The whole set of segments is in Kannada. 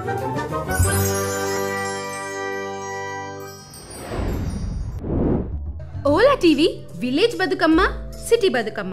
Ola TV village Badukamma city Badukamma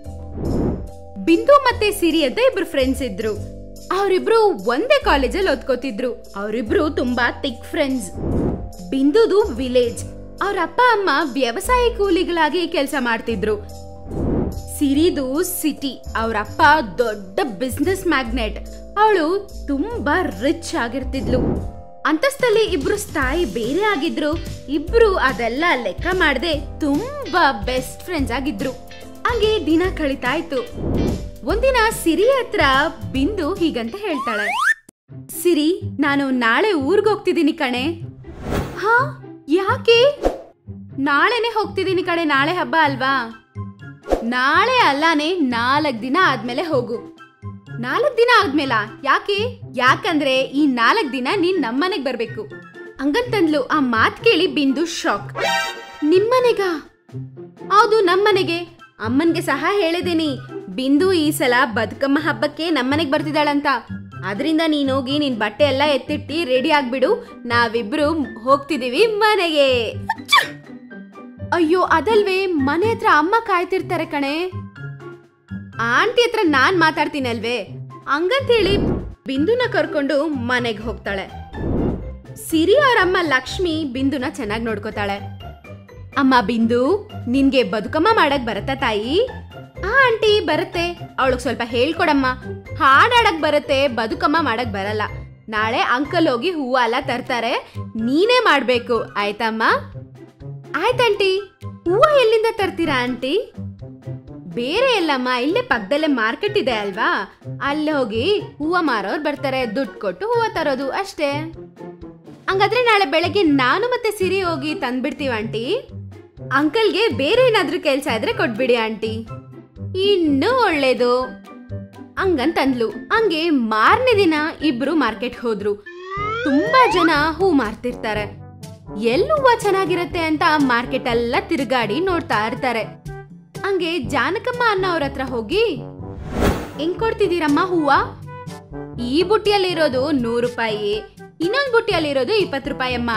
Bindu ಮತ್ತೆ ಸಿರಿ ಅಂತ ಇಬ್ರು ಫ್ರೆಂಡ್ಸ್ ಇದ್ರು ಅವರಿಬ್ರು ಒಂದೇ ಕಾಲೇಜಲ್ಲಿ ಓದ್ಕೋತಿದ್ರು ಅವರಿಬ್ರು ತುಂಬಾ ತಿಕ್ ಫ್ರೆಂಡ್ಸ್ ಬಿಂದುದು ವಿಲೇಜ್ ಅವ್ರ ಅಪ್ಪ ಅಮ್ಮ ವ್ಯವಸಾಯ ಕೂಲಿಗಳಾಗಿ ಕೆಲಸ ಮಾಡ್ತಿದ್ರು ಸಿರಿದು ಸಿಟಿ ಅವ್ರ ಅಪ್ಪ ದೊಡ್ಡ ಬಿಸ್ನೆಸ್ ಮ್ಯಾಗ್ನೆಟ್ ಅವಳು ತುಂಬಾ ರಿಚ್ ಆಗಿರ್ತಿದ್ಲು ಅಂತಸ್ತಲ್ಲಿ ಇಬ್ರು ಸ್ಥಾಯಿ ಬೇರೆ ಆಗಿದ್ರು ಇಬ್ರು ಅದೆಲ್ಲ ಲೆಕ್ಕ ಮಾಡದೆ ತುಂಬಾ ಬೆಸ್ಟ್ ಫ್ರೆಂಡ್ಸ್ ಆಗಿದ್ರು ಹಂಗೆ ದಿನ ಕಳೀತಾ ಇತ್ತು ಒಂದಿನ ಸಿರಿ ಹತ್ರ ಬಿಂದು ಹೀಗಂತ ಹೇಳ್ತಾಳೆ ಸಿರಿ ನಾನು ನಾಳೆ ಊರ್ಗ್ ಹೋಗ್ತಿದ್ದೀನಿ ಕಣೆ ಹಾ ಯಾಕೆ ನಾಳೆನೆ ಹೋಗ್ತಿದ್ದೀನಿ ಕಣೆ ನಾಳೆ ಹಬ್ಬ ಅಲ್ವಾ ನಾಳೆ ಅಲ್ಲಾನೆ ನಾಲ್ಕ್ ದಿನ ಆದ್ಮೇಲೆ ಹೋಗು ನಾಲ್ಕ್ ದಿನ ಆದ್ಮೇಲ ಯಾಕೆ ಯಾಕಂದ್ರೆ ಈ ನಾಲ್ಕ್ ದಿನ ನೀನ್ ನಮ್ಮನೆಗ್ ಬರ್ಬೇಕು ಹಂಗಂತಂದ್ಲು ಆ ಮಾತ್ ಕೇಳಿ ಬಿಂದು ಶಾಕ್ ನಿಮ್ಮನೆಗ ಹೌದು ನಮ್ಮನೆಗೆ ಅಮ್ಮನ್ಗೆ ಸಹ ಹೇಳಿದೀನಿ ಬಿಂದು ಈ ಸಲ ಬದುಕಮ್ಮ ಹಬ್ಬಕ್ಕೆ ನಮ್ಮನೆಗ್ ಬರ್ತಿದ್ದಾಳಂತ ಅದರಿಂದ ನೀನ್ ಹೋಗಿ ನಿನ್ ಬಟ್ಟೆ ಎಲ್ಲ ಎತ್ತಿಟ್ಟಿ ರೆಡಿ ಆಗ್ಬಿಡು ನಾವಿಬ್ರು ಹೋಗ್ತಿದೀವಿ ಮನೆಗೆ ಅಯ್ಯೋ ಅದಲ್ವೇ ಮನೆ ಹತ್ರ ಅಮ್ಮ ಕಾಯ್ತಿರ್ತಾರೆ ಕಣೆ ಆಂಟಿ ಹತ್ರ ನಾನ್ ಮಾತಾಡ್ತೀನಲ್ವೇ ಹಂಗಂತೇಳಿ ಬಿಂದುನ ಕರ್ಕೊಂಡು ಮನೆಗೆ ಹೋಗ್ತಾಳೆ ಸಿರಿ ಅವ್ರಮ್ಮ ಲಕ್ಷ್ಮಿ ಬಿಂದುನ ಚೆನ್ನಾಗಿ ನೋಡ್ಕೋತಾಳೆ ಅಮ್ಮ ಬಿಂದು ನಿನ್ಗೆ ಬದುಕಮ್ಮ ಮಾಡಕ್ ಬರತ್ತಾ ತಾಯಿ ಆ ಆಂಟಿ ಬರುತ್ತೆ ಅವಳಗ್ ಸ್ವಲ್ಪ ಹೇಳ್ಕೊಡಮ್ಮ ಹಾಡಾಡಕ್ ಬರುತ್ತೆ ಬದುಕಮ್ಮ ಮಾಡಕ್ ಬರಲ್ಲ ನಾಳೆ ಅಂಕಲ್ ಹೋಗಿ ಹೂವ ಎಲ್ಲ ತರ್ತಾರೆ ನೀನೇ ಮಾಡ್ಬೇಕು ಆಯ್ತಮ್ಮ ಆಯ್ತಂಟಿ ಹೂವ ಎಲ್ಲಿಂದ ತರ್ತೀರಾ ಆಂಟಿ ಬೇರೆ ಎಲ್ಲಮ್ಮ ಇಲ್ಲೇ ಪಕ್ಕದಲ್ಲೇ ಮಾರ್ಕೆಟ್ ಇದೆ ಅಲ್ವಾ ಅಲ್ಲಿ ಹೋಗಿ ಹೂವ ಮಾರೋರು ಬರ್ತಾರೆ ದುಡ್ಡು ಕೊಟ್ಟು ಹೂವ ತರೋದು ಅಷ್ಟೇ ಹಂಗಾದ್ರೆ ನಾಳೆ ಬೆಳಗ್ಗೆ ನಾನು ಮತ್ತೆ ಸಿರಿ ಹೋಗಿ ತಂದ್ಬಿಡ್ತೀವಿ ಆಂಟಿ ಅಂಕಲ್ಗೆ ಬೇರೆ ಏನಾದ್ರೂ ಕೆಲ್ಸ ಇದ್ರೆ ಕೊಟ್ಬಿಡಿ ಆಂಟಿ ಇನ್ನೂ ಒಳ್ಳೇದು ಹಂಗಂತಂದ್ಲು ಹಂಗೆ ಮಾರನೇ ದಿನ ಇಬ್ರು ಮಾರ್ಕೆಟ್ ಹೋದ್ರು ತುಂಬಾ ಜನ ಹೂ ಮಾರ್ತಿರ್ತಾರೆ ಎಲ್ಲಿ ಹೂವ ಚೆನ್ನಾಗಿರತ್ತೆ ಅಂತ ಮಾರ್ಕೆಟ್ ಎಲ್ಲ ತಿರುಗಾಡಿ ನೋಡ್ತಾ ಇರ್ತಾರೆ ಹಂಗೆ ಜಾನಕಮ್ಮ ಅನ್ನೋರ ಹತ್ರ ಹೋಗಿ ಹೆಂಗ್ ಕೊಡ್ತಿದ್ದೀರಮ್ಮ ಹೂವ ಈ ಬುಟ್ಟಿಯಲ್ಲಿರೋದು ನೂರು ರೂಪಾಯಿ ಇನ್ನೊಂದ್ ಬುಟ್ಟಿಯಲ್ಲಿರೋದು ಇಪ್ಪತ್ತು ರೂಪಾಯಿ ಅಮ್ಮ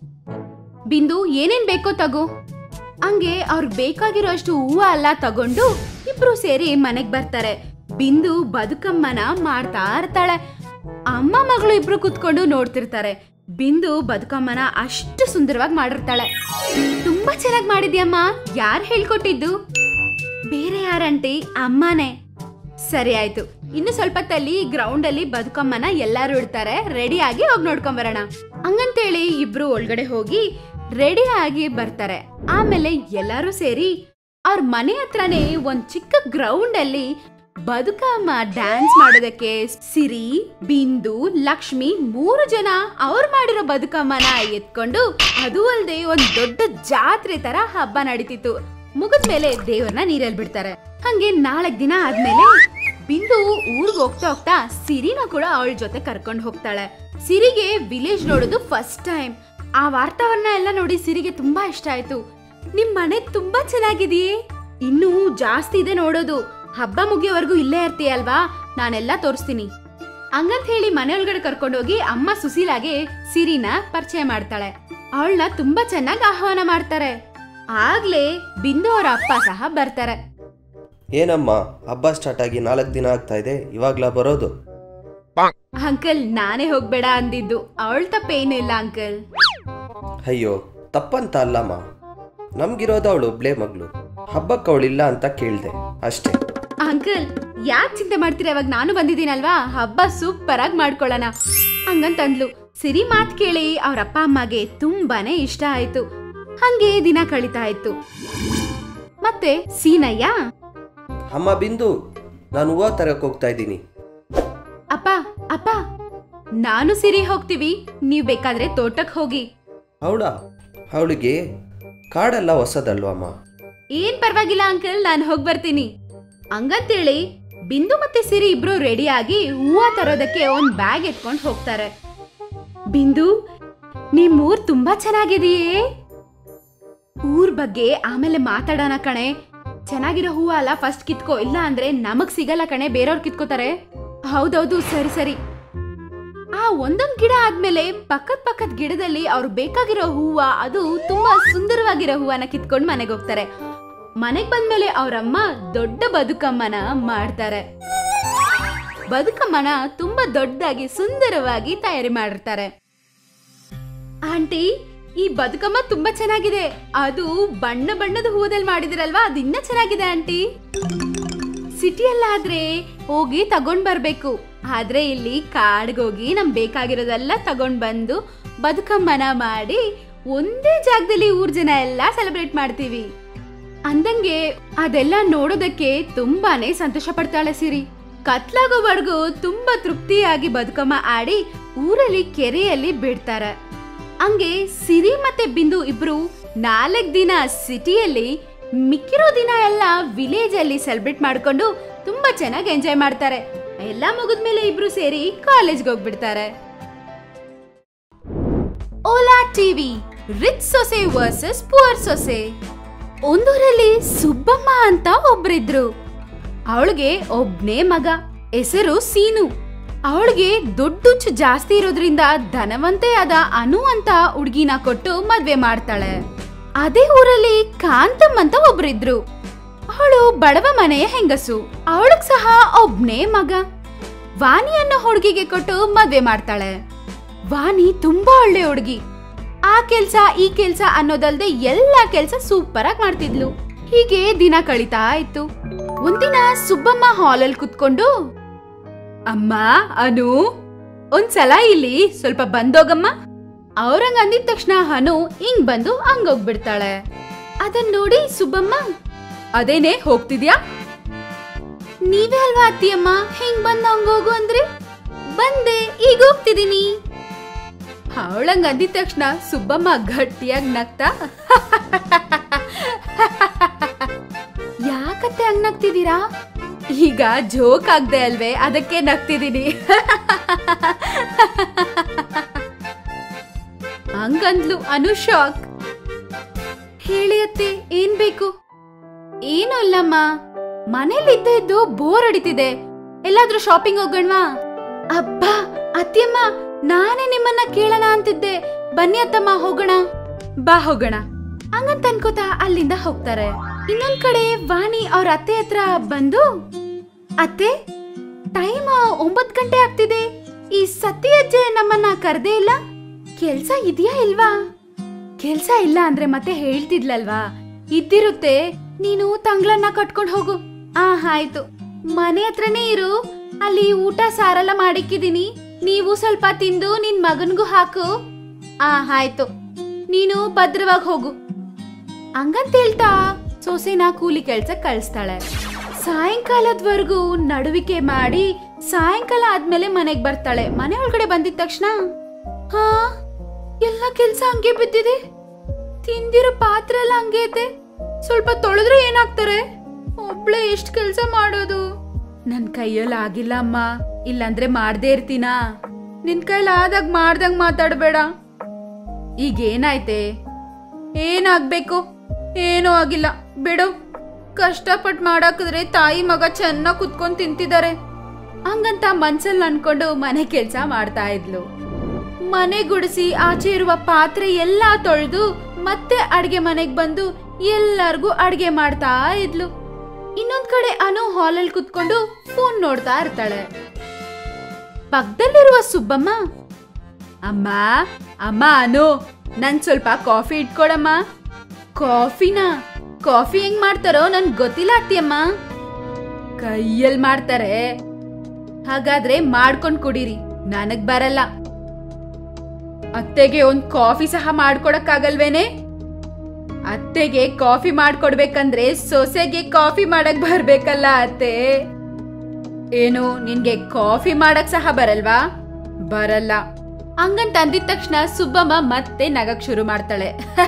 ಬಿಂದು ಏನೇನ್ ಬೇಕೋ ತಗೋ ಹಂಗೆ ಅವ್ರಿಗೆ ಬೇಕಾಗಿರೋ ಅಷ್ಟು ಹೂವ ಎಲ್ಲ ತಗೊಂಡು ಇಬ್ರು ಸೇರಿ ಮನೆಗ್ ಬರ್ತಾರೆ ಬಿಂದು ಬದುಕಮ್ಮನ ಮಾಡ್ತಾ ಇರ್ತಾಳೆ ಅಮ್ಮ ಮಗಳು ಇಬ್ರು ಕುತ್ಕೊಂಡು ನೋಡ್ತಿರ್ತಾರೆ ಬಿಂದು ಬದುಕಮ್ಮನ ಅಷ್ಟು ಸುಂದರವಾಗಿ ಮಾಡಿರ್ತಾಳೆ ತುಂಬಾ ಚೆನ್ನಾಗಿ ಮಾಡಿದ್ಯಮ್ಮ ಯಾರು ಹೇಳ್ಕೊಟ್ಟಿದ್ದು ಬೇರೆ ಯಾರಂಟಿ ಅಮ್ಮನೇ ಸರಿ ಆಯ್ತು ಇನ್ನು ಸ್ವಲ್ಪ ತಲ್ಲಿ ಗ್ರೌಂಡ್ ಅಲ್ಲಿ ಬದುಕಮ್ಮನ ಎಲ್ಲಾರು ಇಡ್ತಾರೆ ರೆಡಿ ಆಗಿ ಹೋಗಿ ನೋಡ್ಕೊಂಬರೋಣ ಹಂಗಂತೇಳಿ ಇಬ್ರು ಒಳಗಡೆ ಹೋಗಿ ರೆಡಿ ಆಗಿ ಬರ್ತಾರೆ ಆಮೇಲೆ ಎಲ್ಲಾರು ಸೇರಿ ಅವ್ರ ಮನೆ ಹತ್ರನೇ ಒಂದ್ ಚಿಕ್ಕ ಗ್ರೌಂಡ್ ಅಲ್ಲಿ ಬದುಕಮ್ಮ ಡ್ಯಾನ್ಸ್ ಮಾಡೋದಕ್ಕೆ ಸಿರಿ ಬಿಂದು ಲಕ್ಷ್ಮಿ ಮೂರು ಜನ ಅವ್ರು ಮಾಡಿರೋ ಬದುಕಮ್ಮನ ಎತ್ಕೊಂಡು ಅದು ಅಲ್ದೆ ಒಂದ್ ದೊಡ್ಡ ಜಾತ್ರೆ ತರ ಹಬ್ಬ ನಡೀತಿತ್ತು ಮುಗಿದ್ಮೇಲೆ ದೇವ್ರನ್ನ ನೀರಲ್ಲಿ ಬಿಡ್ತಾರೆ ಹಂಗೆ ನಾಲ್ಕ್ ದಿನ ಆದ್ಮೇಲೆ ಬಿಂದು ಊರ್ಗ್ ಹೋಗ್ತಾ ಹೋಗ್ತಾ ಸಿರಿನ ಕೂಡ ಅವಳ ಜೊತೆ ಕರ್ಕೊಂಡು ಹೋಗ್ತಾಳೆ ಸಿರಿಗೆ ವಿಲೇಜ್ ನೋಡೋದು ಫಸ್ಟ್ ಟೈಮ್ ಆ ವಾತಾವರಣ ಎಲ್ಲ ನೋಡಿ ಸಿರಿಗೆ ತುಂಬಾ ಇಷ್ಟ ಆಯ್ತು ನಿಮ್ ಮನೆ ತುಂಬಾ ಚೆನ್ನಾಗಿದೆಯೇ ಇನ್ನೂ ಜಾಸ್ತಿ ಇದೆ ನೋಡೋದು ಹಬ್ಬ ಮುಗಿಯೋವರೆಗೂ ಇಲ್ಲೇ ಇರ್ತೀಯಲ್ವಾ ನಾನೆಲ್ಲ ತೋರಿಸ್ತೀನಿ ಹಂಗಂತ ಹೇಳಿ ಮನೆಯೊಳಗಡೆ ಕರ್ಕೊಂಡೋಗಿ ಅಮ್ಮ ಸುಶೀಲಾಗೆ ಸಿರಿನ ಪರಿಚಯ ಮಾಡ್ತಾಳೆ ಅವಳನ್ನ ತುಂಬಾ ಚೆನ್ನಾಗಿ ಆಹ್ವಾನ ಮಾಡ್ತಾರೆ ಆಗ್ಲೇ ಬಿಂದು ಅವರ ಅಪ್ಪ ಸಹ ಬರ್ತಾರೆ ಏನಮ್ಮ ಹಬ್ಬ ಸ್ಟಾರ್ಟ್ ಆಗಿ ನಾಲ್ಕು ದಿನ ಆಗ್ತಾ ಇದೆ ಇವಾಗ್ಲಾ ಬರೋದು ಅಂಕಲ್ ನಾನೇ ಹೋಗ್ಬೇಡ ಅಂದಿದ್ದು ಅವಳ ತಪ್ಪೇನೂ ಇಲ್ಲ ಅಂಕಲ್ ಅಯ್ಯೋ ತಪ್ಪಂತ ಅಲ್ಲಮ್ಮ ನಮ್ಗಿರೋದು ಅವಳು ಒಬ್ಳೇ ಮಗಳು ಹಬ್ಬಕ್ಕೆ ಅವಳಿಲ್ಲ ಅಂತ ಕೇಳಿದೆ ಅಷ್ಟೇ ಅಂಕಲ್ ಯಾಕೆ ಚಿಂತೆ ಮಾಡ್ತೀರಾ ಇವಾಗ ನಾನು ಬಂದಿದ್ದೀನಲ್ವಾ ಹಬ್ಬ ಸೂಪರ್ ಆಗಿ ಮಾಡ್ಕೊಳ್ಳೋಣ ಹಂಗಂತಂದ್ಲು ಸಿರಿ ಮಾತ್ ಕೇಳಿ ಅವ್ರ ಅಪ್ಪ ಅಮ್ಮಗೆ ತುಂಬಾನೇ ಇಷ್ಟ ಆಯ್ತು ಹಂಗೆ ದಿನ ಕಳೀತಾ ಇತ್ತು ಮತ್ತೆ ಸೀನಯ್ಯ ಅಮ್ಮ ಬಿಂದು ನಾನು ಹೂವು ತರಕ್ಕೆ ಹೋಗ್ತಾ ಇದ್ದೀನಿ ಅಪ್ಪ ಅಪ್ಪ ನಾನು ಸಿರಿ ಹೋಗ್ತೀವಿ ನೀವ್ ಬೇಕಾದ್ರೆ ತೋಟಕ್ ಹೋಗಿ ಅವಳ ಅವಳಿಗೆ ಕಾಡೆಲ್ಲ ಹೊಸದಲ್ವಮ್ಮ ಏನ್ ಪರವಾಗಿಲ್ಲ ಅಂಕಲ್ ನಾನು ಹೋಗ್ ಬರ್ತೀನಿ ಹಂಗಂತೇಳಿ ಬಿಂದು ಮತ್ತೆ ಸಿರಿ ಇಬ್ರು ರೆಡಿ ಆಗಿ ಹೂವ ತರೋದಕ್ಕೆ ಒಂದ್ ಬ್ಯಾಗ್ ಎತ್ಕೊಂಡು ಹೋಗ್ತಾರೆ ಬಿಂದು ನಿಮ್ ಊರ್ ತುಂಬಾ ಚೆನ್ನಾಗಿದೆಯೇ ಊರ್ ಬಗ್ಗೆ ಆಮೇಲೆ ಮಾತಾಡೋಣ ಕಣೆ ಚೆನ್ನಾಗಿರೋ ಹೂವ ಅಲ್ಲ ಫಸ್ಟ್ ಕಿತ್ಕೋ ಇಲ್ಲ ಅಂದ್ರೆ ನಮಗ್ ಸಿಗಲ್ಲ ಕಣೆ ಬೇರೆಯವ್ರು ಕಿತ್ಕೋತಾರೆ ಹೌದೌದು ಸರಿ ಸರಿ ಆ ಒಂದೊಂದ್ ಗಿಡ ಆದ್ಮೇಲೆ ಪಕ್ಕದ ಪಕ್ಕದ ಗಿಡದಲ್ಲಿ ಅವ್ರು ಬೇಕಾಗಿರೋ ಹೂವ ಅದು ತುಂಬಾ ಸುಂದರವಾಗಿರೋ ಹೂವನ ಕಿತ್ಕೊಂಡು ಮನೆಗೆ ಹೋಗ್ತಾರೆ ಮನೆಗ್ ಬಂದ್ಮೇಲೆ ಅವ್ರಮ್ಮ ದೊಡ್ಡ ಬದುಕಮ್ಮನ ಮಾಡ್ತಾರೆ ಬದುಕಮ್ಮನ ತುಂಬಾ ದೊಡ್ಡದಾಗಿ ಸುಂದರವಾಗಿ ತಯಾರಿ ಮಾಡಿರ್ತಾರೆ ಆಂಟಿ ಈ ಬದುಕಮ್ಮ ತುಂಬಾ ಚೆನ್ನಾಗಿದೆ ಅದು ಬಣ್ಣ ಬಣ್ಣದ ಹೂವದಲ್ಲಿ ಮಾಡಿದಿರಲ್ವಾ ಅದು ಇನ್ನ ಚೆನ್ನಾಗಿದೆ ಆಂಟಿ ಸಿಟಿಯಲ್ಲಾದ್ರೆ ಹೋಗಿ ತಗೊಂಡ್ ಬರ್ಬೇಕು ಆದ್ರೆ ಇಲ್ಲಿ ಕಾಡ್ಗೋಗಿ ನಮ್ ಬೇಕಾಗಿರೋದೆಲ್ಲ ತಗೊಂಡ್ ಬಂದು ಬದುಕಮ್ಮನ ಮಾಡಿ ಒಂದೇ ಜಾಗದಲ್ಲಿ ಊರ್ ಜನ ಎಲ್ಲ ಸೆಲೆಬ್ರೇಟ್ ಮಾಡ್ತೀವಿ ಅಂದಂಗೆ ಅದೆಲ್ಲ ನೋಡೋದಕ್ಕೆ ತುಂಬಾನೇ ಸಂತೋಷ ಪಡ್ತಾಳೆ ಸಿರಿ ಕತ್ಲಾಗೋವರೆಗೂ ತುಂಬಾ ತೃಪ್ತಿಯಾಗಿ ಬದುಕಮ್ಮ ಆಡಿ ಊರಲ್ಲಿ ಕೆರೆಯಲ್ಲಿ ಬಿಡ್ತಾರೆ ಹಂಗೆ ಸಿರಿ ಮತ್ತೆ ಬಿಂದು ಇಬ್ರು ನಾಲ್ಕ್ ದಿನ ಸಿಟಿಯಲ್ಲಿ ಮಿಕ್ಕಿರೋ ದಿನ ಎಲ್ಲ ವಿಲೇಜ್ ಅಲ್ಲಿ ಸೆಲೆಬ್ರೇಟ್ ಮಾಡ್ಕೊಂಡು ತುಂಬಾ ಚೆನ್ನಾಗಿ ಎಂಜಾಯ್ ಮಾಡ್ತಾರೆ ಎಲ್ಲ ಮುಗಿದ್ಮೇಲೆ ಇಬ್ರು ಸೇರಿ ಕಾಲೇಜ್ಗೆ ಹೋಗ್ಬಿಡ್ತಾರೆ ಓಲಾ ಟಿವಿ ರಿಚ್ ಸೊಸೆ ವರ್ಸಸ್ ಪುವರ್ ಸೊಸೆ ಒಂದೂರಲ್ಲಿ ಸುಬ್ಬಮ್ಮ ಅಂತ ಒಬ್ರಿದ್ರು ಅವಳಿಗೆ ಒಬ್ನೇ ಮಗ ಹೆಸರು ಸೀನು ಅವಳಿಗೆ ದುಡ್ಡುಚ್ಚು ಜಾಸ್ತಿ ಇರೋದ್ರಿಂದ ಧನವಂತೆ ಆದ ಅನು ಅಂತ ಹುಡ್ಗಿನ ಕೊಟ್ಟು ಮದ್ವೆ ಮಾಡ್ತಾಳೆ ಅದೇ ಊರಲ್ಲಿ ಕಾಂತಮ್ ಅಂತ ಒಬ್ರಿದ್ರು ಅವಳು ಬಡವ ಮನೆಯ ಹೆಂಗಸು ಅವಳಗ್ ಸಹ ಒಬ್ನೇ ಮಗ ವಾಣಿ ಅನ್ನೋ ಹುಡುಗಿಗೆ ಕೊಟ್ಟು ಮದ್ವೆ ಮಾಡ್ತಾಳೆ ವಾಣಿ ತುಂಬಾ ಒಳ್ಳೆ ಹುಡುಗಿ ಆ ಕೆಲ್ಸ ಈ ಕೆಲ್ಸ ಅನ್ನೋದಲ್ದೆ ಎಲ್ಲಾ ಕೆಲ್ಸ ಸೂಪರ್ ಆಗಿ ಮಾಡ್ತಿದ್ಲು ಹೀಗೆ ದಿನ ಕಳೀತಾ ಇತ್ತು ಒಂದಿನ ಸುಬ್ಬಮ್ಮ ಹಾಲಲ್ಲಿ ಕುತ್ಕೊಂಡು ಅಮ್ಮ ಅನು ಒಂದ್ಸಲ ಇಲ್ಲಿ ಸ್ವಲ್ಪ ಬಂದೋಗಮ್ಮ ಅವ್ರಂಗ ಅಂದಿದ ತಕ್ಷಣ ಹನು ಹಿಂಗ್ ಬಂದು ಹಂಗೋಗ್ಬಿಡ್ತಾಳೆ ಅದನ್ ನೋಡಿ ಸುಬ್ಬಮ್ಮ ಅದೇನೆ ಹೋಗ್ತಿದ್ಯಾ ನೀವೇ ಅಲ್ವಾ ಅತ್ತಿಯಮ್ಮ ಹಿಂಗ್ ಬಂದ್ ಹಂಗೋಗು ಅಂದ್ರಿ ಬಂದೆ ಈಗ ಹೋಗ್ತಿದೀನಿ ಅವಳಂಗ ಅಂದಿದ ತಕ್ಷಣ ಸುಬ್ಬಮ್ಮ ಗಟ್ಟಿಯಾಗಿ ನಗ್ತಾ ಯಾಕತ್ತೆ ಹಂಗ್ ನಗ್ತಿದ್ದೀರಾ ಈಗ ಜೋಕ್ ಆಗ್ದೆ ಅಲ್ವೇ ಅದಕ್ಕೆ ನಗ್ತಿದೀನಿ ಹಂಗಂದ್ಲು ಅನು ಶಾಕ್ ಹೇಳಿ ಅತ್ತೆ ಏನ್ ಬೇಕು ಏನು ಇಲ್ಲಮ್ಮ ಮನೇಲಿ ಇದ್ದ ಇದ್ದು ಬೋರ್ ಹೊಡಿತಿದೆ ಎಲ್ಲಾದ್ರೂ ಶಾಪಿಂಗ್ ಹೋಗೋಣವಾ ಅಬ್ಬಾ ಅತ್ತಿಯಮ್ಮ ನಾನೇ ನಿಮ್ಮನ್ನ ಕೇಳೋಣ ಅಂತಿದ್ದೆ ಬನ್ನಿ ಅತ್ತಮ್ಮ ಹೋಗೋಣ ಬಾ ಹೋಗೋಣ ಹಂಗಂತ ಅನ್ಕೋತಾ ಅಲ್ಲಿಂದ ಹೋಗ್ತಾರೆ ಇನ್ನೊಂದ್ ಕಡೆ ವಾಣಿ ಅವ್ರ ಅತ್ತೆ ಹತ್ರ ಬಂದು ಅತ್ತೆ ಟೈಮ್ ಒಂಬತ್ ಗಂಟೆ ಆಗ್ತಿದೆ ಈ ಸತಿ ಅಜ್ಜೆ ನಮ್ಮನ್ನ ಕರ್ದೇ ಇಲ್ಲ ಕೆಲ್ಸ ಇದೆಯಾ ಇಲ್ವಾ ಕೆಲ್ಸ ಇಲ್ಲ ಅಂದ್ರೆ ಮತ್ತೆ ಹೇಳ್ತಿದ್ಲಲ್ವಾ ಇದ್ದಿರುತ್ತೆ ನೀನು ತಂಗ್ಳನ್ನ ಕಟ್ಕೊಂಡ್ ಹೋಗು ಆ ಆಯ್ತು ಮನೆ ಹತ್ರನೇ ಇರು ಅಲ್ಲಿ ಊಟ ಸಾರೆಲ್ಲ ಮಾಡಿಕ್ಕಿದೀನಿ ನೀವು ಸ್ವಲ್ಪ ತಿಂದು ನಿನ್ ಮಗನ್ಗೂ ಹಾಕು ಆ ಆಯ್ತು ನೀನು ಭದ್ರವಾಗಿ ಹೋಗು ಹಂಗಂತ ಹೇಳ್ತಾ ಸೊಸೆನ ಕೂಲಿ ಕೆಲ್ಸಕ್ ಕಳಿಸ್ತಾಳೆ ಸಾಯಂಕಾಲದ್ವರೆಗೂ ನಡುವಿಕೆ ಮಾಡಿ ಸಾಯಂಕಾಲ ಆದ್ಮೇಲೆ ಮನೆಗ್ ಬರ್ತಾಳೆ ಮನೆ ಒಳಗಡೆ ಬಂದಿದ ತಕ್ಷಣ ಹಾ ಎಲ್ಲ ಕೆಲ್ಸ ಹಂಗೆ ಬಿದ್ದಿದೆ ತಿಂದಿರೋ ಪಾತ್ರೆ ಎಲ್ಲ ಹಂಗೆ ಐತೆ ಸ್ವಲ್ಪ ತೊಳೆದ್ರೆ ಏನಾಗ್ತಾರೆ ಒಬ್ಳೆ ಎಷ್ಟ್ ಕೆಲ್ಸ ಮಾಡೋದು ನನ್ ಕೈಯಲ್ಲಿ ಆಗಿಲ್ಲ ಅಮ್ಮ ಇಲ್ಲಾಂದ್ರೆ ಮಾಡ್ದೇ ಇರ್ತೀನಾ ನಿನ್ ಕೈಲಿ ಆದಾಗ ಮಾಡ್ದಂಗ್ ಮಾತಾಡ್ಬೇಡ ಈಗ ಏನಾಯ್ತೆ ಏನಾಗ್ಬೇಕು ಏನೂ ಆಗಿಲ್ಲ ಬಿಡು ಕಷ್ಟಪಟ್ ಮಾಡಾಕಿದ್ರೆ ತಾಯಿ ಮಗ ಚೆನ್ನಾಗ್ ಕುತ್ಕೊಂಡ್ ತಿಂತಿದ್ದಾರೆ ಹಂಗಂತ ಮನ್ಸಲ್ಲಿ ಅನ್ಕೊಂಡು ಮನೆ ಕೆಲ್ಸ ಮಾಡ್ತಾ ಇದ್ಲು ಮನೆ ಗುಡಿಸಿ ಆಚೆ ಇರುವ ಪಾತ್ರೆ ಎಲ್ಲಾ ತೊಳೆದು ಮತ್ತೆ ಅಡ್ಗೆ ಮನೆಗ್ ಬಂದು ಎಲ್ಲಾರ್ಗೂ ಅಡ್ಗೆ ಮಾಡ್ತಾ ಇದ್ಲು ಇನ್ನೊಂದ್ ಕಡೆ ಅನು ಹಾಲಲ್ಲಿ ಕುತ್ಕೊಂಡು ಫೋನ್ ನೋಡ್ತಾ ಇರ್ತಾಳೆ ಪಕ್ಕದಲ್ಲಿರುವ ಸುಬ್ಬಮ್ಮ ಅಮ್ಮ ಅಮ್ಮ ಅನು ನನ್ ಸ್ವಲ್ಪ ಕಾಫಿ ಇಟ್ಕೊಡಮ್ಮ ಕಾಫಿನಾ ಕಾಫಿ ಹೆಂಗ್ ಮಾಡ್ತಾರೋ ನನ್ ಗೊತ್ತಿಲ್ಲ ಅತ್ತಿಯಮ್ಮ ಕೈಯಲ್ಲಿ ಮಾಡ್ತಾರೆ ಹಾಗಾದ್ರೆ ಮಾಡ್ಕೊಂಡ್ ಕುಡೀರಿ ನನಗ್ ಬರಲ್ಲ ಅತ್ತೆಗೆ ಒಂದ್ ಕಾಫಿ ಸಹ ಮಾಡ್ಕೊಡಕ್ಕಾಗಲ್ವೇನೆ ಅತ್ತೆಗೆ ಕಾಫಿ ಮಾಡ್ಕೊಡ್ಬೇಕಂದ್ರೆ ಸೊಸೆಗೆ ಕಾಫಿ ಮಾಡಕ್ ಬರ್ಬೇಕಲ್ಲ ಅತ್ತೆ ಏನು ನಿನ್ಗೆ ಕಾಫಿ ಮಾಡಕ್ ಸಹ ಬರಲ್ವಾ ಬರಲ್ಲ ಹಂಗಂತ ಅಂದಿದ ತಕ್ಷಣ ಸುಬ್ಬಮ್ಮ ಮತ್ತೆ ನಗಕ್ ಶುರು ಮಾಡ್ತಾಳೆ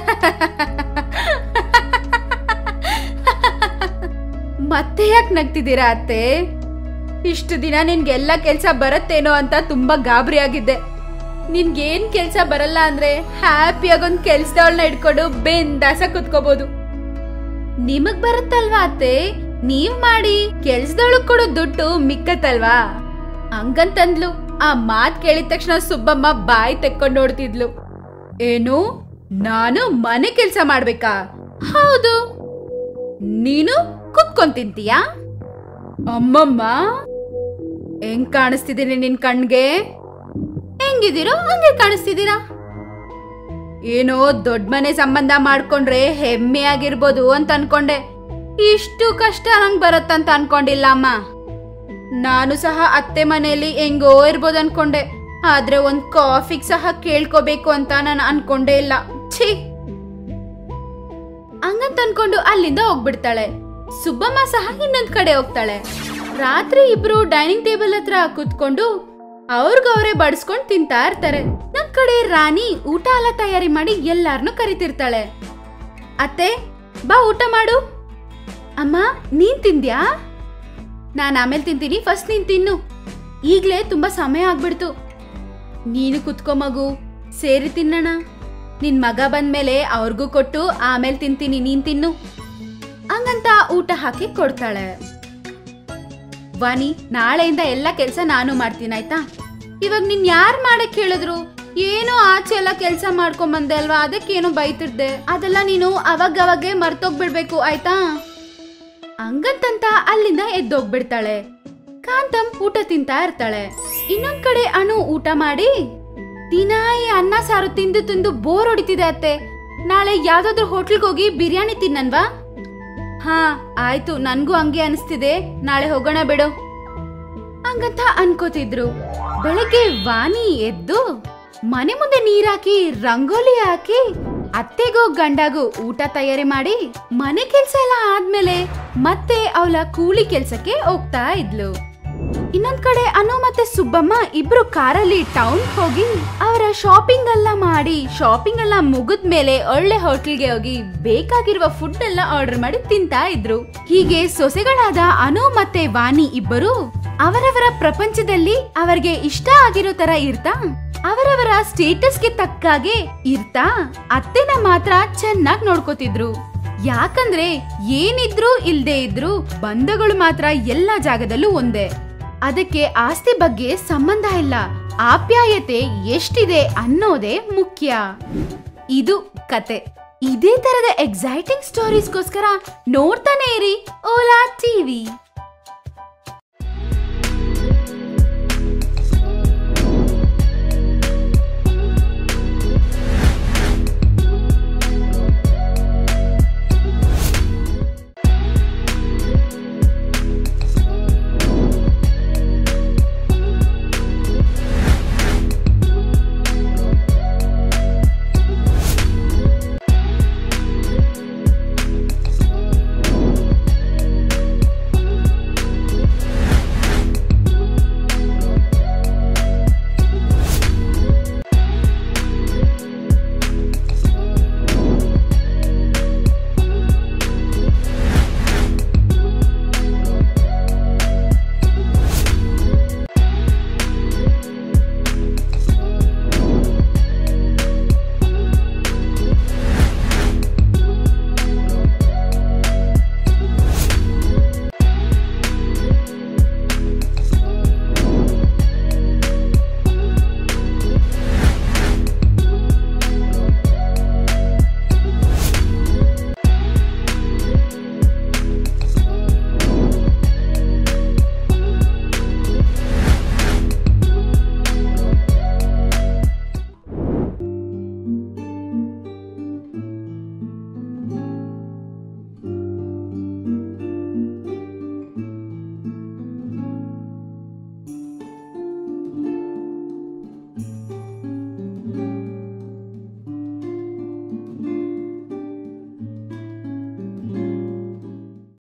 ಮತ್ತೆ ಯಾಕೆ ನಗ್ತಿದ್ದೀರಾ ಅತ್ತೆ ಇಷ್ಟು ದಿನ ನಿನ್ಗೆಲ್ಲ ಕೆಲ್ಸ ಬರತ್ತೇನೋ ಅಂತ ತುಂಬಾ ಗಾಬರಿ ಆಗಿದ್ದೆ ನಿನ್ಗೇನ್ ಕೆಲ್ಸ ಬರಲ್ಲ ಅಂದ್ರೆ ಹ್ಯಾಪಿಯಾಗಿ ಒಂದ್ ಕೆಲ್ಸದವಳನ್ನ ಇಟ್ಕೊಂಡು ಬೆಂದಾಸ ಕುತ್ಕೋಬಹುದು ನಿಮಗ್ ಬರುತ್ತಲ್ವಾ ಅತ್ತೆ ನೀವ್ ಮಾಡಿ ಕೆಲ್ಸದವಳಗ್ ಕೊಡೋ ದುಡ್ಡು ಮಿಕ್ಕತ್ತಲ್ವಾ ಹಂಗಂತಂದ್ಲು ಆ ಮಾತ್ ಕೇಳಿದ ತಕ್ಷಣ ಸುಬ್ಬಮ್ಮ ಬಾಯಿ ತೆಕ್ಕೊಂಡು ನೋಡ್ತಿದ್ಲು ಏನು ನಾನು ಮನೆ ಕೆಲಸ ಮಾಡ್ಬೇಕಾ ಹೌದು ನೀನು ಕುತ್ಕೊಂಡ್ ತಿಂತೀಯಾ ಅಮ್ಮಮ್ಮ ಹೆಂಗ್ ಕಾಣಿಸ್ತಿದ್ದೀನಿ ನಿನ್ ಕಣ್ಗೆ ಹೆಂಗಿದ್ದೀರೋ ಹಂಗೆ ಕಾಣಿಸ್ತಿದ್ದೀರಾ ಏನೋ ದೊಡ್ಡ ಮನೆ ಸಂಬಂಧ ಮಾಡ್ಕೊಂಡ್ರೆ ಹೆಮ್ಮೆ ಆಗಿರ್ಬೋದು ಅಂತ ಅನ್ಕೊಂಡೆ ಇಷ್ಟು ಕಷ್ಟ ನಂಗ್ ಬರುತ್ತಂತ ಅನ್ಕೊಂಡಿಲ್ಲ ಅಮ್ಮ ನಾನು ಸಹ ಅತ್ತೆ ಮನೆಯಲ್ಲಿ ಹೆಂಗೋ ಇರ್ಬೋದು ಅನ್ಕೊಂಡೆ ಆದ್ರೆ ಒಂದ್ ಕಾಫಿಗ್ ಸಹ ಕೇಳ್ಕೋಬೇಕು ಅಂತ ನಾನು ಅನ್ಕೊಂಡೇ ಇಲ್ಲ ಛೀ ಹಂಗಂತ ಅನ್ಕೊಂಡು ಅಲ್ಲಿಂದ ಹೋಗ್ಬಿಡ್ತಾಳೆ ಸುಬ್ಬಮ್ಮ ಸಹ ಇನ್ನೊಂದ್ ಕಡೆ ಹೋಗ್ತಾಳೆ ರಾತ್ರಿ ಇಬ್ರು ಡೈನಿಂಗ್ ಟೇಬಲ್ ಹತ್ರ ಕೂತ್ಕೊಂಡು ಅವ್ರಿಗವ್ರೆ ಬಡಿಸ್ಕೊಂಡ್ ತಿಂತಾ ಇರ್ತಾರೆ ನಮ್ ಕಡೆ ರಾಣಿ ಊಟ ಎಲ್ಲ ತಯಾರಿ ಮಾಡಿ ಎಲ್ಲಾರ್ನು ಕರಿತಿರ್ತಾಳೆ ಅತ್ತೆ ಬಾ ಊಟ ಮಾಡು ಅಮ್ಮ ನೀನ್ ತಿಂದ್ಯಾ ನಾನ್ ಆಮೇಲೆ ತಿಂತೀನಿ ಫಸ್ಟ್ ನೀನ್ ತಿನ್ನು ಈಗ್ಲೇ ತುಂಬಾ ಸಮಯ ಆಗ್ಬಿಡ್ತು ನೀನು ಕುತ್ಕೋ ಮಗು ಸೇರಿ ತಿನ್ನೋಣ ನಿನ್ ಮಗ ಬಂದ್ಮೇಲೆ ಅವ್ರಿಗೂ ಕೊಟ್ಟು ಆಮೇಲೆ ತಿಂತೀನಿ ನೀನ್ ತಿನ್ನು ಹಂಗಂತ ಊಟ ಹಾಕಿ ಕೊಡ್ತಾಳೆ ವಾಣಿ ನಾಳೆಯಿಂದ ಎಲ್ಲ ಕೆಲ್ಸ ನಾನು ಮಾಡ್ತೀನಿ ಆಯ್ತಾ ಇವಾಗ ನಿನ್ ಯಾರ್ ಮಾಡಕ್ ಹೇಳಿದ್ರು ಏನೋ ಆಚೆ ಎಲ್ಲ ಕೆಲ್ಸ ಮಾಡ್ಕೊಂಡ್ ಬಂದೆ ಅಲ್ವಾ ಅದಕ್ಕೇನೋ ಬೈತಿರ್ದೆ ಅದೆಲ್ಲ ನೀನು ಅವಾಗ ಅವಾಗೆ ಮರ್ತೋಗ್ಬಿಡ್ಬೇಕು ಆಯ್ತಾ ಹಂಗಂತಂತ ಅಲ್ಲಿಂದ ಎದ್ದೋಗ್ಬಿಡ್ತಾಳೆ ಕಾಂತಂ ಊಟ ತಿಂತಾ ಇರ್ತಾಳೆ ಇನ್ನೊಂದ್ ಕಡೆ ಅನು ಊಟ ಮಾಡಿ ದಿನ ಈ ಅನ್ನ ಸಾರು ತಿಂದು ತಿಂದು ಬೋರ್ ಹೊಡಿತಿದೆ ಅತ್ತೆ ನಾಳೆ ಯಾವ್ದಾದ್ರು ಹೋಟ್ಲ್ಗೆ ಹೋಗಿ ಬಿರಿಯಾನಿ ತಿನ್ನನ್ವಾ ಹಾ ಆಯ್ತು ನನ್ಗೂ ಹಂಗೆ ಅನಿಸ್ತಿದೆ ನಾಳೆ ಹೋಗೋಣ ಬಿಡು ಹಂಗಂತ ಅನ್ಕೋತಿದ್ರು ಬೆಳಗ್ಗೆ ವಾಣಿ ಎದ್ದು ಮನೆ ಮುಂದೆ ನೀರಾಕಿ ರಂಗೋಲಿ ಹಾಕಿ ಅತ್ತೆಗೂ ಗಂಡಗೂ ಊಟ ತಯಾರಿ ಮಾಡಿ ಮನೆ ಕೆಲ್ಸ ಎಲ್ಲ ಆದ್ಮೇಲೆ ಮತ್ತೆ ಅವಳ ಕೂಲಿ ಕೆಲ್ಸಕ್ಕೆ ಹೋಗ್ತಾ ಇದ್ಲು ಇನ್ನೊಂದ್ ಕಡೆ ಅನು ಮತ್ತೆ ಸುಬ್ಬಮ್ಮ ಇಬ್ರು ಕಾರಲ್ಲಿ ಟೌನ್ ಹೋಗಿ ಅವರ ಶಾಪಿಂಗ್ ಎಲ್ಲ ಮಾಡಿ ಶಾಪಿಂಗ್ ಎಲ್ಲ ಮುಗಿದ್ಮೇಲೆ ಒಳ್ಳೆ ಹೋಟೆಲ್ಗೆ ಹೋಗಿ ಬೇಕಾಗಿರುವ ಫುಡ್ ಎಲ್ಲ ಆರ್ಡರ್ ಮಾಡಿ ತಿಂತಾ ಇದ್ರು ಹೀಗೆ ಸೊಸೆಗಳಾದ ಅನು ಮತ್ತೆ ವಾಣಿ ಇಬ್ಬರು ಅವರವರ ಪ್ರಪಂಚದಲ್ಲಿ ಅವರಿಗೆ ಇಷ್ಟ ಆಗಿರೋ ತರ ಇರ್ತಾ ಅವರವರ ಸ್ಟೇಟಸ್ಗೆ ತಕ್ಕಾಗೆ ಇರ್ತಾ ಅತ್ತೆನ ಮಾತ್ರ ಚೆನ್ನಾಗ್ ನೋಡ್ಕೋತಿದ್ರು ಯಾಕಂದ್ರೆ ಏನಿದ್ರು ಇಲ್ದೇ ಇದ್ರು ಬಂಧಗಳು ಮಾತ್ರ ಎಲ್ಲಾ ಜಾಗದಲ್ಲೂ ಒಂದೇ ಅದಕ್ಕೆ ಆಸ್ತಿ ಬಗ್ಗೆ ಸಂಬಂಧ ಇಲ್ಲ ಆಪ್ಯಾಯತೆ ಎಷ್ಟಿದೆ ಅನ್ನೋದೇ ಮುಖ್ಯ ಇದು ಕತೆ ಇದೇ ತರದ ಎಕ್ಸೈಟಿಂಗ್ ಸ್ಟೋರೀಸ್ಗೋಸ್ಕರ ನೋಡ್ತಾನೆ ಇರಿ ಓಲಾ ಟಿವಿ